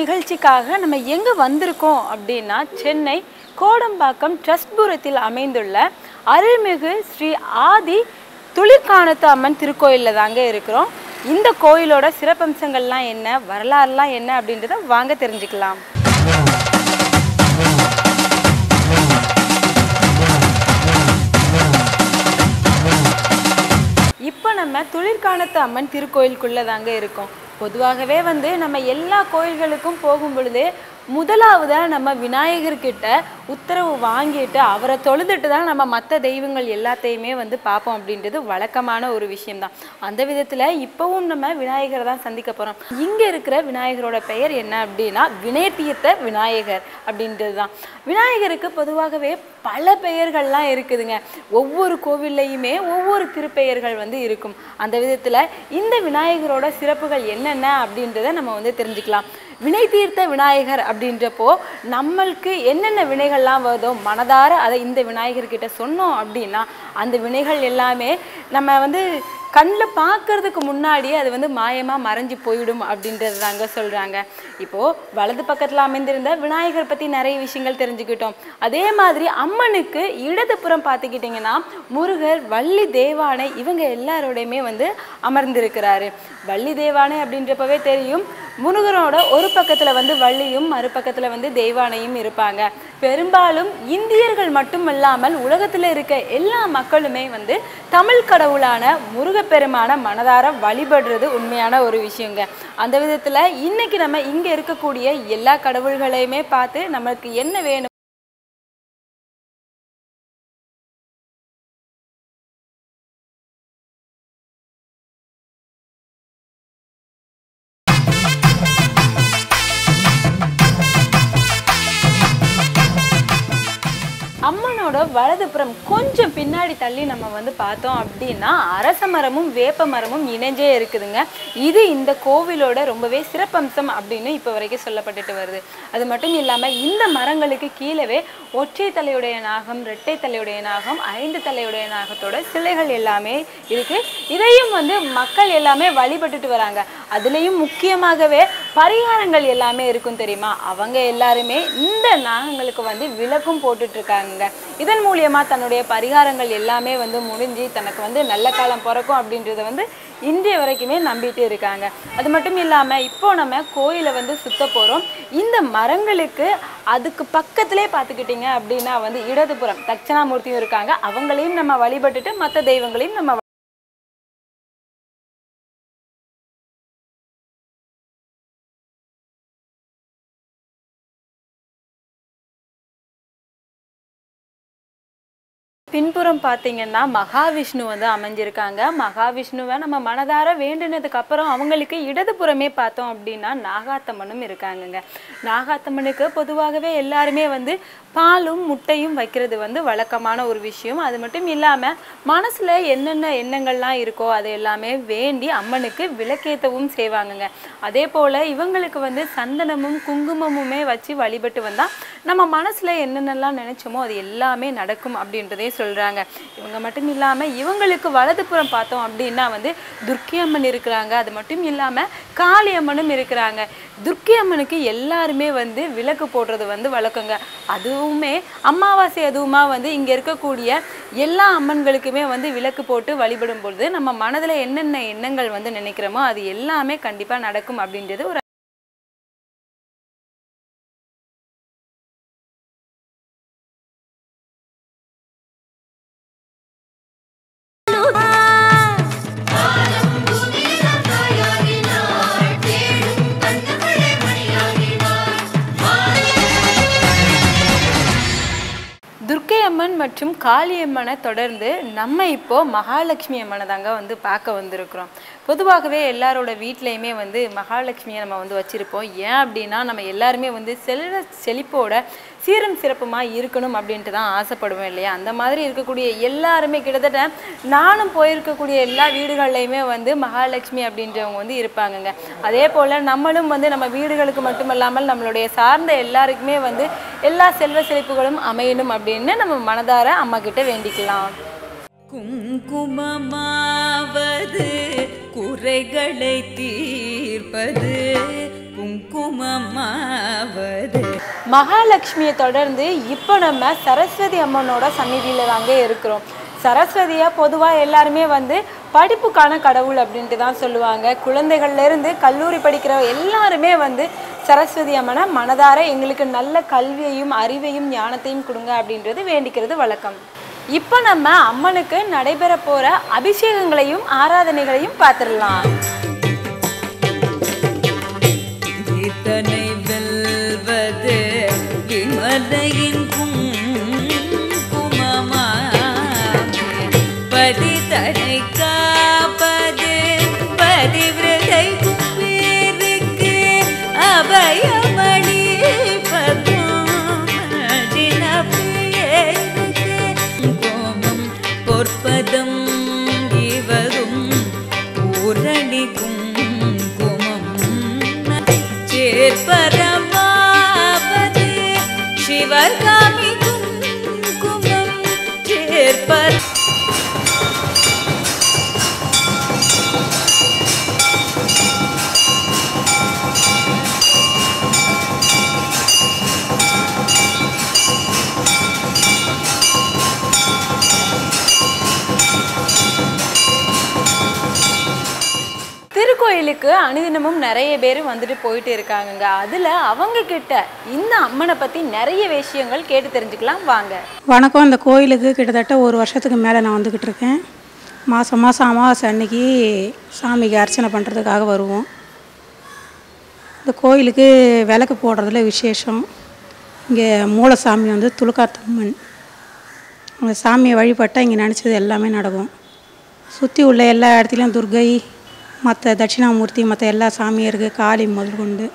நிகழ்ச்சிக்காக நம்ம எங்கே வந்திருக்கோம் அப்படின்னா சென்னை கோடம்பாக்கம் ட்ரஸ்ட்புரத்தில் அமைந்துள்ள அருள்மிகு ஸ்ரீ ஆதி துளிர்கானத்து அம்மன் திருக்கோயிலில் தாங்க இருக்கிறோம் இந்த கோயிலோட சிறப்பம்சங்கள்லாம் என்ன வரலாறுலாம் என்ன அப்படின்றத வாங்க தெரிஞ்சுக்கலாம் இப்போ நம்ம துளிர்கானத்து அம்மன் திருக்கோயிலுக்குள்ளே தாங்க இருக்கோம் பொதுவாகவே வந்து நம்ம எல்லா கோயில்களுக்கும் போகும் பொழுது முதலாவதாக நம்ம விநாயகர்கிட்ட உத்தரவு வாங்கிட்டு அவரை தொழுதுட்டு தான் நம்ம மற்ற தெய்வங்கள் எல்லாத்தையுமே வந்து பார்ப்போம் அப்படின்றது வழக்கமான ஒரு விஷயம்தான் அந்த விதத்தில் இப்போவும் நம்ம விநாயகரை தான் சந்திக்க போகிறோம் இங்கே இருக்கிற விநாயகரோட பெயர் என்ன அப்படின்னா வினய தீர்த்த விநாயகர் அப்படின்றது தான் விநாயகருக்கு பொதுவாகவே பல பெயர்கள்லாம் இருக்குதுங்க ஒவ்வொரு கோவில்லையுமே ஒவ்வொரு திருப்பெயர்கள் வந்து இருக்கும் அந்த விதத்தில் இந்த விநாயகரோட சிறப்புகள் என்னென்ன அப்படின்றத நம்ம வந்து தெரிஞ்சுக்கலாம் வினை தீர்த்த விநாயகர் அப்படின்றப்போ நம்மளுக்கு என்னென்ன வினைகள்லாம் வருதோ மனதார அதை இந்த விநாயகர்கிட்ட சொன்னோம் அப்படின்னா அந்த வினைகள் எல்லாமே நம்ம வந்து கண்ணில் பார்க்கறதுக்கு முன்னாடியே அது வந்து மாயமாக மறைஞ்சு போயிடும் அப்படின்றது தாங்க சொல்கிறாங்க இப்போது வலது பக்கத்தில் அமைந்திருந்த விநாயகர் பற்றி நிறைய விஷயங்கள் தெரிஞ்சுக்கிட்டோம் அதே மாதிரி அம்மனுக்கு இடதுபுறம் பார்த்துக்கிட்டிங்கன்னா முருகர் வள்ளி தேவானை இவங்க எல்லாரோடையுமே வந்து அமர்ந்திருக்கிறாரு வள்ளி தேவானை அப்படின்றப்பவே தெரியும் முருகனோட ஒரு பக்கத்தில் வந்து வள்ளியும் மறுபக்கத்தில் வந்து தெய்வானையும் இருப்பாங்க பெரும்பாலும் இந்தியர்கள் மட்டும் இல்லாமல் உலகத்தில் இருக்க எல்லா மக்களுமே வந்து தமிழ் கடவுளான முருகப்பெருமான மனதார வழிபடுறது உண்மையான ஒரு விஷயங்க அந்த விதத்தில் இன்னைக்கு நம்ம இங்கே இருக்கக்கூடிய எல்லா கடவுள்களையுமே பார்த்து நமக்கு என்ன வேணும் அம்மனோட வலதுபுறம் கொஞ்சம் பின்னாடி தள்ளி நம்ம வந்து பார்த்தோம் அப்படின்னா அரச மரமும் வேப்ப மரமும் இணைஞ்சே இருக்குதுங்க இது இந்த கோவிலோட ரொம்பவே சிறப்பம்சம் அப்படின்னு இப்போ வரைக்கும் சொல்லப்பட்டுட்டு வருது அது மட்டும் இல்லாமல் இந்த மரங்களுக்கு கீழவே ஒற்றை தலையுடைய நாகம் இரட்டை தலையுடைய நாகம் ஐந்து தலையுடைய நாகத்தோட சிலைகள் எல்லாமே இருக்கு இதையும் வந்து மக்கள் எல்லாமே வழிபட்டுட்டு வராங்க அதுலேயும் முக்கியமாகவே பரிகாரங்கள் எல்லாமே இருக்கும் தெரியுமா அவங்க எல்லாருமே இந்த நாகங்களுக்கு வந்து விளக்கும் போட்டுட்டு இருக்காங்க இதன் மூலியமா தன்னுடைய பரிகாரங்கள் எல்லாமே வந்து முடிஞ்சு தனக்கு வந்து நல்ல காலம் பிறக்கும் அப்படின்றத வந்து இன்றைய வரைக்குமே நம்பிட்டு இருக்காங்க அது மட்டும் இல்லாம இப்போ நம்ம கோயிலை வந்து சுத்த போறோம் இந்த மரங்களுக்கு அதுக்கு பக்கத்திலே பார்த்துக்கிட்டீங்க அப்படின்னா வந்து இடதுபுறம் தட்சணாமூர்த்தியும் இருக்காங்க அவங்களையும் நம்ம வழிபட்டுட்டு மற்ற தெய்வங்களையும் நம்ம பின்புறம் பார்த்தீங்கன்னா மகாவிஷ்ணு வந்து அமைஞ்சிருக்காங்க மகாவிஷ்ணுவை நம்ம மனதார வேண்டினதுக்கு அப்புறம் அவங்களுக்கு இடதுபுறமே பார்த்தோம் அப்படின்னா நாகாத்தம்மனும் இருக்காங்கங்க நாகாத்தம்மனுக்கு பொதுவாகவே எல்லாருமே வந்து பாலும் முட்டையும் வைக்கிறது வந்து வழக்கமான ஒரு விஷயம் அது மட்டும் இல்லாமல் மனசில் என்னென்ன எண்ணங்கள்லாம் இருக்கோ அது எல்லாமே வேண்டி அம்மனுக்கு விளக்கேற்றவும் செய்வாங்கங்க அதே போல் இவங்களுக்கு வந்து சந்தனமும் குங்குமமுமே வச்சு வழிபட்டு வந்தால் நம்ம மனசில் என்னென்னலாம் நினச்சோமோ அது எல்லாமே நடக்கும் அப்படின்றதே சொல்கிறாங்க இவங்க மட்டும் இல்லாமல் இவங்களுக்கு வலதுபுறம் பார்த்தோம் அப்படின்னா வந்து துர்க்கி அம்மன் இருக்கிறாங்க அது மட்டும் இல்லாமல் காளி அம்மனும் இருக்கிறாங்க துர்க்கி அம்மனுக்கு எல்லாருமே வந்து விளக்கு போடுறது வந்து வழக்கங்க அதுவுமே அமாவாசை அதுவுமா வந்து இங்கே இருக்கக்கூடிய எல்லா அம்மன்களுக்குமே வந்து விளக்கு போட்டு வழிபடும் பொழுது நம்ம மனதில் என்னென்ன எண்ணங்கள் வந்து நினைக்கிறோமோ அது எல்லாமே கண்டிப்பாக நடக்கும் அப்படின்றது ஒரு துர்க்கை அம்மன் மற்றும் காளியம்மனை தொடர்ந்து நம்ம இப்போ மகாலட்சுமி அம்மனை தாங்க வந்து பார்க்க வந்திருக்கிறோம் பொதுவாகவே எல்லாரோட வீட்லேயுமே வந்து மகாலட்சுமியை நம்ம வந்து வச்சுருப்போம் ஏன் அப்படின்னா நம்ம எல்லாருமே வந்து செல்வ செழிப்போட சீரும் சிறப்புமாக இருக்கணும் அப்படின்ட்டு தான் ஆசைப்படுவோம் இல்லையா அந்த மாதிரி இருக்கக்கூடிய எல்லாருமே கிட்டத்தட்ட நானும் போயிருக்கக்கூடிய எல்லா வீடுகள்லையுமே வந்து மகாலட்சுமி அப்படின்றவங்க வந்து இருப்பாங்கங்க அதே போல் நம்மளும் வந்து நம்ம வீடுகளுக்கு மட்டுமல்லாமல் நம்மளுடைய சார்ந்த எல்லாருக்குமே வந்து எல்லா செல்வ செழிப்புகளும் அமையணும் அப்படின்னு நம்ம மனதார அம்மா கிட்ட வேண்டிக்கலாம் குங்குமமாவது குறைகளை தீர்ப்பது குங்குமமாவது மகாலட்சுமியை தொடர்ந்து இப்போ நம்ம சரஸ்வதி அம்மனோட சந்நிதியில் தாங்க இருக்கிறோம் சரஸ்வதியா பொதுவாக எல்லாருமே வந்து படிப்புக்கான கடவுள் அப்படின்ட்டு தான் சொல்லுவாங்க குழந்தைகள்ல இருந்து கல்லூரி படிக்கிற எல்லாருமே வந்து சரஸ்வதி அம்மனை மனதார எங்களுக்கு நல்ல கல்வியையும் அறிவையும் ஞானத்தையும் கொடுங்க அப்படின்றது வேண்டிக்கிறது வழக்கம் இப்போ நம்ம அம்மனுக்கு நடைபெற போற அபிஷேகங்களையும் ஆராதனைகளையும் பார்த்துடலாம் இதனை வெல்வது விமலையின் குங்குமமாமே பதிதனை காப்பது பதிவிரதை கும்பேருக்கு அபயமளிப்பதும் கோமம் பொற்பதம் இவரும் பூரணிக்கும் குமம் சேர்ப்பரமாவது சிவகாமி குங்குமம் சேர்ப்பர் திருக்கோயிலுக்கு அனுதினமும் நிறைய பேர் வந்துட்டு போயிட்டு இருக்காங்கங்க அதில் அவங்க கிட்ட இந்த அம்மனை பற்றி நிறைய விஷயங்கள் கேட்டு தெரிஞ்சுக்கலாம் வாங்க வணக்கம் இந்த கோயிலுக்கு கிட்டத்தட்ட ஒரு வருஷத்துக்கு மேலே நான் வந்துக்கிட்டு இருக்கேன் மாதம் மாதம் அமாவாசை அன்னைக்கு சாமிக்கு அர்ச்சனை பண்ணுறதுக்காக வருவோம் இந்த கோயிலுக்கு விளக்கு போடுறதுல விசேஷம் இங்கே மூலசாமி வந்து துலுக்காத்தம்மன் அந்த சாமியை வழிபட்டால் இங்கே நினச்சது எல்லாமே நடக்கும் சுற்றி உள்ள எல்லா இடத்துலையும் துர்கை மற்ற தட்சிணாமூர்த்தி மற்ற எல்லா சாமியும் இருக்குது காளி முதல் கொண்டு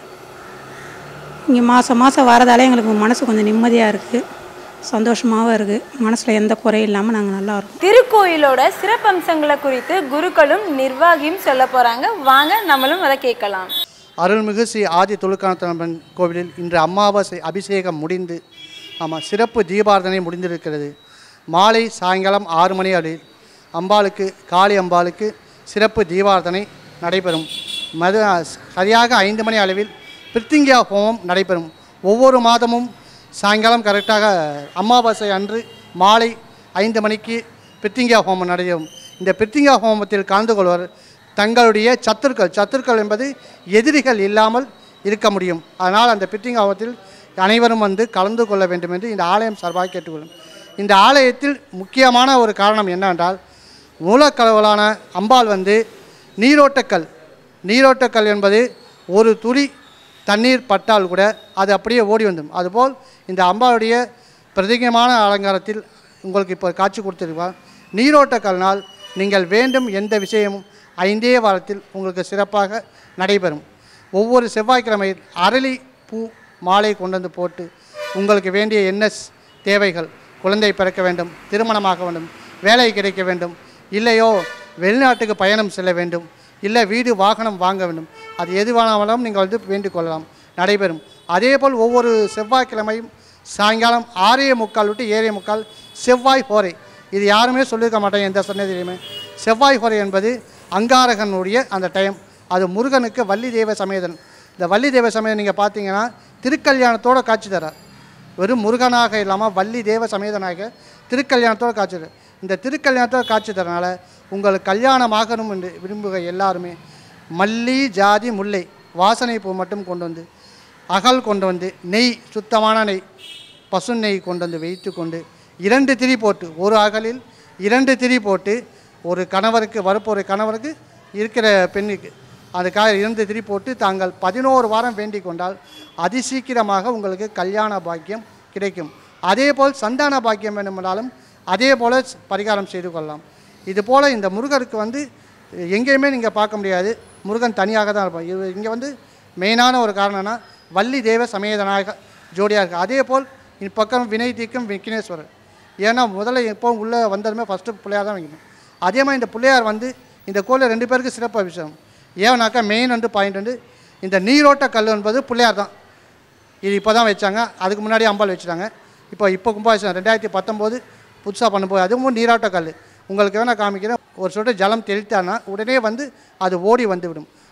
இங்கே மாதம் மாதம் வரதாலே எங்களுக்கு மனசு கொஞ்சம் நிம்மதியாக இருக்குது சந்தோஷமாகவும் இருக்குது மனசில் எந்த குறையும் இல்லாமல் நாங்கள் நல்லா இருக்கோம் திருக்கோயிலோட சிறப்பம்சங்களை குறித்து குருக்களும் நிர்வாகியும் சொல்ல போறாங்க வாங்க நம்மளும் அதை கேட்கலாம் அருள்மிகு ஸ்ரீ ஆதி தொழுக்கானத்தம்மன் கோவிலில் இன்று அமாவாசை அபிஷேகம் முடிந்து ஆமாம் சிறப்பு தீபாரதனை முடிந்திருக்கிறது மாலை சாயங்காலம் ஆறு மணி அளவில் அம்பாளுக்கு காளி அம்பாளுக்கு சிறப்பு தீபாரதனை நடைபெறும் மது சரியாக ஐந்து மணி அளவில் பிரித்திங்கியா ஹோமம் நடைபெறும் ஒவ்வொரு மாதமும் சாயங்காலம் கரெக்டாக அமாவாசை அன்று மாலை ஐந்து மணிக்கு பிரித்திங்கியா ஹோமம் நடைபெறும் இந்த பிரித்திங்கியா ஹோமத்தில் கலந்து கொள்வர் தங்களுடைய சத்துருக்கள் சத்துருக்கள் என்பது எதிரிகள் இல்லாமல் இருக்க முடியும் அதனால் அந்த பிரித்திங்கியா ஹோமத்தில் அனைவரும் வந்து கலந்து கொள்ள வேண்டும் என்று இந்த ஆலயம் சார்பாக கேட்டுக்கொள்ளும் இந்த ஆலயத்தில் முக்கியமான ஒரு காரணம் என்னவென்றால் மூலக்கடவுளான அம்பாள் வந்து நீரோட்டக்கல் நீரோட்டக்கல் என்பது ஒரு துளி தண்ணீர் பட்டால் கூட அது அப்படியே ஓடி வந்துடும் அதுபோல் இந்த அம்பாளுடைய பிரதிகமான அலங்காரத்தில் உங்களுக்கு இப்போ காட்சி கொடுத்துருப்பார் நீரோட்டக்கல்னால் நீங்கள் வேண்டும் எந்த விஷயமும் ஐந்தே வாரத்தில் உங்களுக்கு சிறப்பாக நடைபெறும் ஒவ்வொரு செவ்வாய்க்கிழமையில் அரளி பூ மாலை கொண்டு வந்து போட்டு உங்களுக்கு வேண்டிய என்ன ஸ்- தேவைகள் குழந்தை பிறக்க வேண்டும் திருமணமாக வேண்டும் வேலை கிடைக்க வேண்டும் இல்லையோ வெளிநாட்டுக்கு பயணம் செல்ல வேண்டும் இல்லை வீடு வாகனம் வாங்க வேண்டும் அது எதுவானாலும் நீங்கள் வந்து வேண்டிக் கொள்ளலாம் நடைபெறும் அதேபோல் ஒவ்வொரு செவ்வாய்க்கிழமையும் சாயங்காலம் ஆறே முக்கால் விட்டு ஏழே முக்கால் செவ்வாய் ஹோரை இது யாருமே சொல்லியிருக்க மாட்டாங்க எந்த சன்னதியிலுமே செவ்வாய் ஹோரை என்பது அங்காரகனுடைய அந்த டைம் அது முருகனுக்கு வள்ளி தெய்வ சமேதன் இந்த வள்ளி தெய்வ சமேதன் நீங்கள் பார்த்தீங்கன்னா திருக்கல்யாணத்தோட காட்சி தரார் வெறும் முருகனாக இல்லாமல் வள்ளி தேவ சமேதனாக திருக்கல்யாணத்தோட காட்சி தரார் இந்த திருக்கல்யாணத்தோட காட்சி தரனால உங்களுக்கு கல்யாணமாகணும் என்று விரும்புக எல்லாருமே மல்லி ஜாதி முல்லை வாசனை பூ மட்டும் கொண்டு வந்து அகல் கொண்டு வந்து நெய் சுத்தமான நெய் பசு நெய் கொண்டு வந்து வைத்து கொண்டு இரண்டு திரி போட்டு ஒரு அகலில் இரண்டு திரி போட்டு ஒரு கணவருக்கு வரப்போகிற கணவருக்கு இருக்கிற பெண்ணுக்கு அதுக்காக இரண்டு திரி போட்டு தாங்கள் பதினோரு வாரம் வேண்டிக் கொண்டால் அதிசீக்கிரமாக உங்களுக்கு கல்யாண பாக்கியம் கிடைக்கும் அதேபோல் சந்தான பாக்கியம் வேண்டுமென்றாலும் அதே போல் பரிகாரம் செய்து கொள்ளலாம் இது போல் இந்த முருகருக்கு வந்து எங்கேயுமே நீங்கள் பார்க்க முடியாது முருகன் தனியாக தான் இருப்பான் இது இங்கே வந்து மெயினான ஒரு காரணம்னா வள்ளி தேவ சமேதனாக ஜோடியாக இருக்குது அதே போல் இப்பக்கம் வினை தீர்க்கும் விக்னேஸ்வரர் ஏன்னா முதல்ல இப்போ உள்ளே வந்ததுமே ஃபஸ்ட்டு பிள்ளையார் தான் வைக்கணும் அதே மாதிரி இந்த பிள்ளையார் வந்து இந்த கோயிலில் ரெண்டு பேருக்கு சிறப்பு அபிஷேகம் ஏன்னாக்கா மெயின் வந்து பாயிண்ட் வந்து இந்த நீரோட்ட கல் என்பது பிள்ளையார் தான் இது இப்போ தான் வச்சாங்க அதுக்கு முன்னாடி அம்பாள் வச்சுட்டாங்க இப்போ இப்போ கும்பாபிஷேகம் ரெண்டாயிரத்தி பத்தொம்போது புதுசாக பண்ணும்போது அதுவும் நீராட்ட கல் உங்களுக்கு வேணால் காமிக்கிறேன் ஒரு சொட்டு ஜலம் தெளித்தானா உடனே வந்து அது ஓடி வந்துவிடும்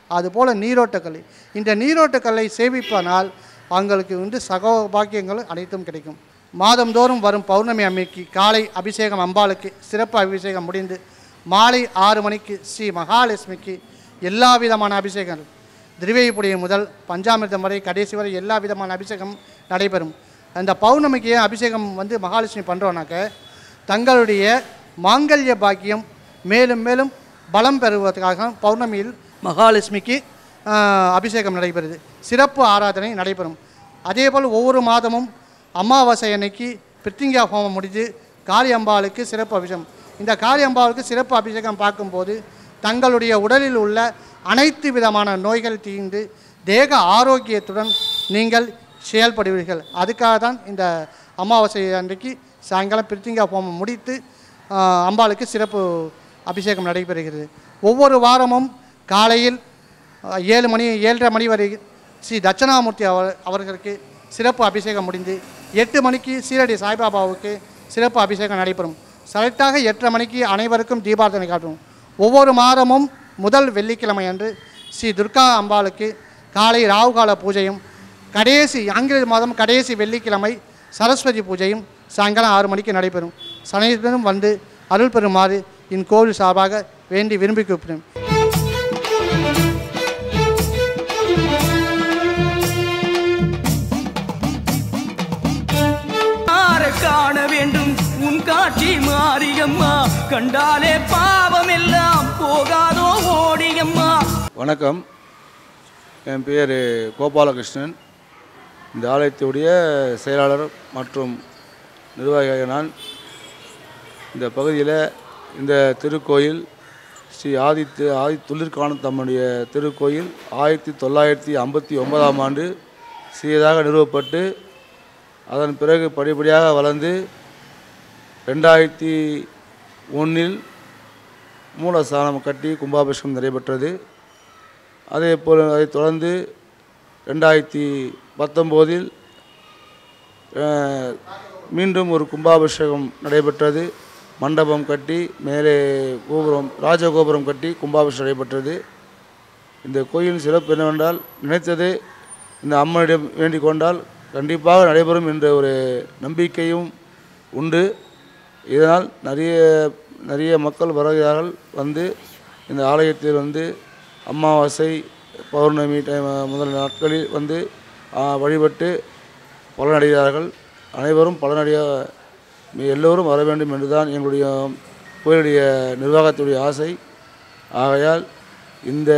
அதுபோல் நீரோட்டக்கல்லை இந்த நீரோட்டக்கல்லை சேவிப்பதனால் அவங்களுக்கு வந்து சகோ பாக்கியங்கள் அனைத்தும் கிடைக்கும் மாதந்தோறும் வரும் பௌர்ணமி அன்னைக்கு காலை அபிஷேகம் அம்பாளுக்கு சிறப்பு அபிஷேகம் முடிந்து மாலை ஆறு மணிக்கு ஸ்ரீ மகாலட்சுமிக்கு எல்லா விதமான அபிஷேகங்கள் திரிவேயப்புடைய முதல் பஞ்சாமிர்தம் வரை கடைசி வரை எல்லா விதமான அபிஷேகம் நடைபெறும் அந்த பௌர்ணமிக்கு ஏன் அபிஷேகம் வந்து மகாலட்சுமி பண்ணுறோன்னாக்க தங்களுடைய மாங்கல்ய பாக்கியம் மேலும் மேலும் பலம் பெறுவதற்காக பௌர்ணமியில் மகாலட்சுமிக்கு ஆஹ், அபிஷேகம் நடைபெறுது சிறப்பு ஆராதனை நடைபெறும் அதேபோல் ஒவ்வொரு மாதமும் அமாவாசை அன்னைக்கு பிரித்திங்கா ஹோமம் முடிஞ்சு காளி அம்பாளுக்கு சிறப்பு அபிஷேகம் இந்த காளி அம்பாளுக்கு சிறப்பு அபிஷேகம் பார்க்கும்போது தங்களுடைய உடலில் உள்ள அனைத்து விதமான நோய்கள் தீர்ந்து தேக ஆரோக்கியத்துடன் நீங்கள் செயல்படுவீர்கள் அதுக்காக தான் இந்த அமாவாசை அன்றைக்கு சாயங்காலம் பிரித்திங்கா ஹோமம் முடித்து ஆஹ், அம்பாளுக்கு சிறப்பு அபிஷேகம் நடைபெறுகிறது ஒவ்வொரு வாரமும் காலையில் அஹ், ஏழு மணி ஏழரை மணி வரை ஸ்ரீ தட்சணாமூர்த்தி அவர் அவர்களுக்கு சிறப்பு அபிஷேகம் முடிந்து எட்டு மணிக்கு சீரடி சாய்பாபாவுக்கு சிறப்பு அபிஷேகம் நடைபெறும் கரெக்டாக எட்டரை மணிக்கு அனைவருக்கும் தீபாரதனை காட்டும் ஒவ்வொரு மாதமும் முதல் வெள்ளிக்கிழமை அன்று ஸ்ரீ துர்கா அம்பாளுக்கு காலை ராவுகால பூஜையும் கடைசி ஆங்கில மாதம் கடைசி வெள்ளிக்கிழமை சரஸ்வதி பூஜையும் சாயங்காலம் ஆறு மணிக்கு நடைபெறும் சனைவரும் வந்து அருள் பெறுமாறு இக்கோவில் சார்பாக வேண்டி விரும்பி கூப்பிடுறேன் ஆர காண வேண்டும் உன் காட்சி மாரியம்மா கண்டாலே பாவம் எல்லாம் போகாதோ ஓடியம்மா வணக்கம் என் பேர் கோபாலகிருஷ்ணன் இந்த ஆலயத்துடைய செயலாளர் மற்றும் நிர்வாகியாக நான் இந்த பகுதியில் இந்த திருக்கோயில் ஸ்ரீ ஆதித்து ஆதி துளிர்கானத்தம்மனுடைய திருக்கோயில் ஆயிரத்தி தொள்ளாயிரத்தி ஐம்பத்தி ஒன்பதாம் ஆண்டு சிறியதாக நிறுவப்பட்டு அதன் பிறகு படிப்படியாக வளர்ந்து ரெண்டாயிரத்தி ஒன்றில் மூலஸ்தானம் கட்டி கும்பாபிஷேகம் நடைபெற்றது அதே போல் அதைத் தொடர்ந்து ரெண்டாயிரத்தி பத்தொம்போதில் அஹ், மீண்டும் ஒரு கும்பாபிஷேகம் நடைபெற்றது மண்டபம் கட்டி மேலே கோபுரம் ராஜகோபுரம் கட்டி கும்பாபிஷேகம் நடைபெற்றது இந்த கோயிலின் சிறப்பு என்னவென்றால் நினைத்தது இந்த அம்மனிடம் வேண்டிக் கொண்டால் கண்டிப்பாக நடைபெறும் என்ற ஒரு நம்பிக்கையும் உண்டு இதனால் நிறைய நிறைய மக்கள் வருகிறார்கள் வந்து இந்த ஆலயத்தில் வந்து அமாவாசை பௌர்ணமி டைம் முதல் நாட்களில் வந்து ஆ, வழிபட்டு பலனடைகிறார்கள் அனைவரும் பலனடைய எல்லோரும் வர வேண்டும் என்றுதான் எங்களுடைய கோயிலுடைய நிர்வாகத்துடைய ஆசை ஆகையால் இந்த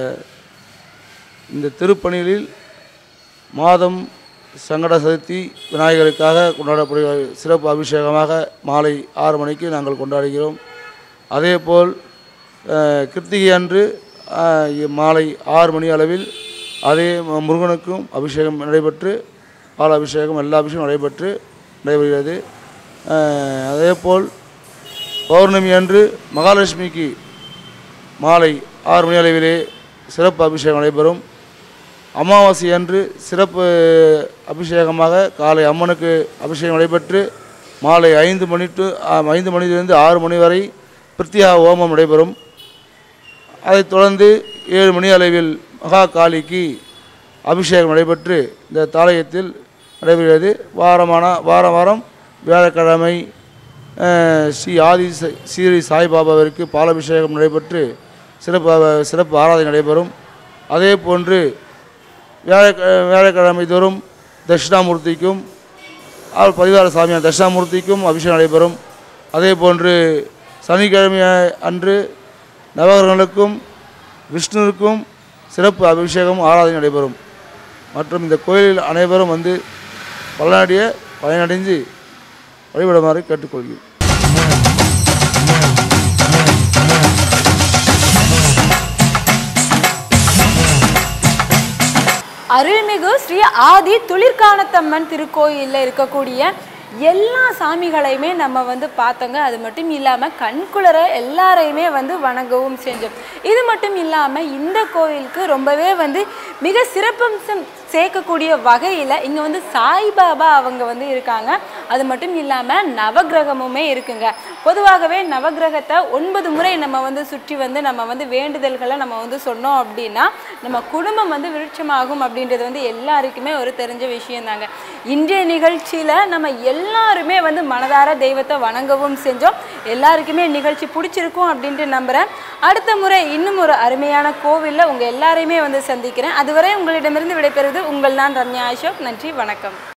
இந்த திருப்பணிகளில் மாதம் சங்கட சதுர்த்தி விநாயகருக்காக கொண்டாடப்படுகிற சிறப்பு அபிஷேகமாக மாலை ஆறு மணிக்கு நாங்கள் கொண்டாடுகிறோம் அதேபோல் அஹ், கிருத்திகை அன்று அஹ், இ- மாலை ஆறு மணி அளவில் அதே ம- முருகனுக்கும் அபிஷேகம் நடைபெற்று பால் அபிஷேகம் எல்லா அபிஷேகம் நடைபெற்று நடைபெறுகிறது அஹ், அதேபோல் பௌர்ணமி அன்று மகாலட்சுமிக்கு மாலை ஆறு மணி அளவிலே சிறப்பு அபிஷேகம் நடைபெறும் அமாவாசை அன்று சிறப்பு அபிஷேகமாக காலை அம்மனுக்கு அபிஷேகம் நடைபெற்று மாலை ஐந்து மணி டு ஆ, ஐந்து மணியிலிருந்து ஆறு மணி வரை பிரித்தியா ஹோமம் நடைபெறும் அதைத் தொடர்ந்து ஏழு மணி அளவில் மகா காளிக்கு அபிஷேகம் நடைபெற்று இந்த தாலயத்தில் நடைபெறுகிறது வாரமான வாரம் வாரம் வியாழக்கிழமை அஹ், ஸ்ரீ ஆதி ச- ஸ்ரீ சாய்பாபாவிற்கு பாலாபிஷேகம் நடைபெற்று சிறப்பு அவ- சிறப்பு ஆராதனை நடைபெறும் அதே போன்று வியாழ வியாழக்கிழமை தோறும் தட்சிணாமூர்த்திக்கும் ஆள் பரிவார சாமியார் தட்சிணாமூர்த்திக்கும் அபிஷேகம் நடைபெறும் அதே போன்று சனிக்கிழமை அன்று நவகிரகங்களுக்கும் விஷ்ணுவுக்கும் சிறப்பு அபிஷேகம் ஆராதனை நடைபெறும் மற்றும் இந்த கோயிலில் அனைவரும் வந்து பலனடைய பயனடைந்து வழிபடுமாறு கேட்டுக்கொள்கிறேன் அருள்மிகு ஸ்ரீ ஆதி துளிர்கானத்தம்மன் திருக்கோயிலில் இருக்கக்கூடிய எல்லா சாமிகளையுமே நம்ம வந்து பார்த்தோங்க அது மட்டும் இல்லாமல் கண்குளர எல்லாரையுமே வந்து வணங்கவும் செஞ்சோம் இது மட்டும் இல்லாமல் இந்த கோயிலுக்கு ரொம்பவே வந்து மிக சிறப்பம்சம் சேர்க்கக்கூடிய வகையில் இங்கே வந்து சாய்பாபா அவங்க வந்து இருக்காங்க அது மட்டும் இல்லாமல் நவக்கிரகமுமே இருக்குங்க பொதுவாகவே நவக்கிரகத்தை ஒன்பது முறை நம்ம வந்து சுற்றி வந்து நம்ம வந்து வேண்டுதல்களை நம்ம வந்து சொன்னோம் அப்படின்னா நம்ம குடும்பம் வந்து விருட்சமாகும் அப்படின்றது வந்து எல்லாருக்குமே ஒரு தெரிஞ்ச விஷயம் தாங்க இன்றைய நிகழ்ச்சியில் நம்ம எல்லாருமே வந்து மனதார தெய்வத்தை வணங்கவும் செஞ்சோம் எல்லாருக்குமே நிகழ்ச்சி பிடிச்சிருக்கும் அப்படின்ட்டு நம்புகிறேன் அடுத்த முறை இன்னும் ஒரு அருமையான கோவிலில் உங்கள் எல்லாரையுமே வந்து சந்திக்கிறேன் அதுவரை உங்களிடமிருந்து விடைபெறுவது உங்கள் நான் ரம்யா அசோக் நன்றி வணக்கம்